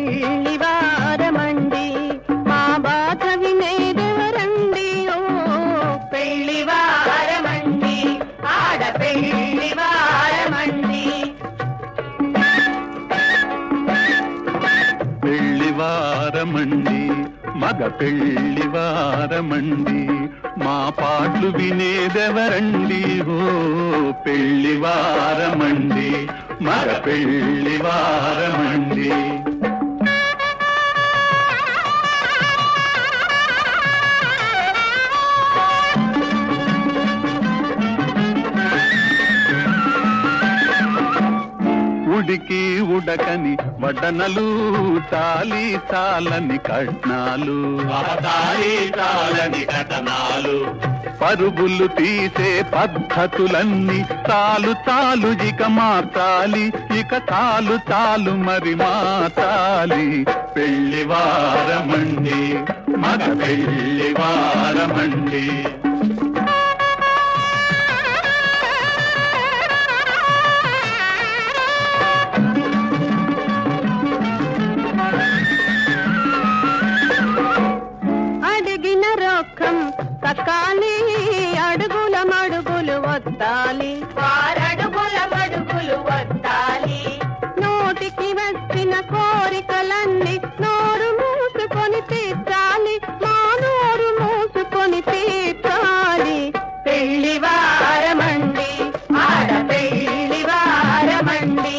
పెళ్లి వారమండి మా బాధ వినేదెవరండి ఓ పెళ్లి వారమండి ఆడ పెళ్లి వారమండి పెళ్లి వారమండి మగ పెళ్లి వారమండి మా పాటలు వినేదెవరండి ఓ పెళ్లి వారమండి మగ పెళ్లి వారమండి ఉడికి ఉడకని వడనలు తాలి తాలని కట్నాలు తాళి తాళని కథనాలు పరుగులు తీసే పద్ధతులన్నీ తాలు తాలు ఇక మార్చాలి ఇక తాలు తాలు మరి మార్చాలి పెళ్లి వారమండి మగ పెళ్లి వారమండి అడిగిన రొక్కం తక్కాలి అడుగుల మడుగులు వత్తాలి వారడుగుల మడుగులు వత్తాలి నోటికి వచ్చిన కోరికలన్నీ నోరు మూసుకొని తీర్చాలి మా నోరు మూసుకొని తీర్చాలి పెళ్లి వారమండి ఆడ పెళ్లి వారమండి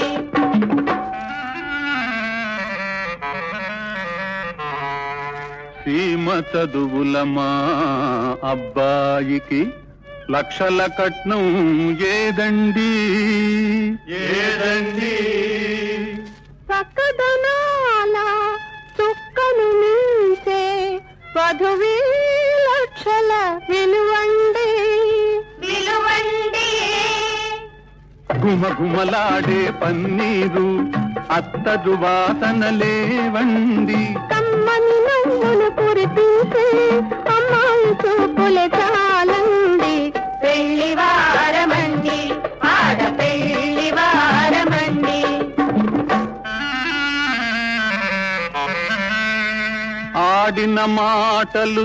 సీమ చదువుల మా అబ్బాయికి లక్షల కట్నం ఏదండి ఏదండి చక్కదనాల చుక్కను మించే పదవి లక్షల విలువండి విలువండి గుమ గుమలాడే పన్నీరు అత్తరు వాసనలేవండి కమ్మని నవ్వులు కురిపించే అమ్మాయి చూపులే చాలండి పెళ్లి వారమండి ఆడ పెళ్లి వారమండి ఆడిన మాటలు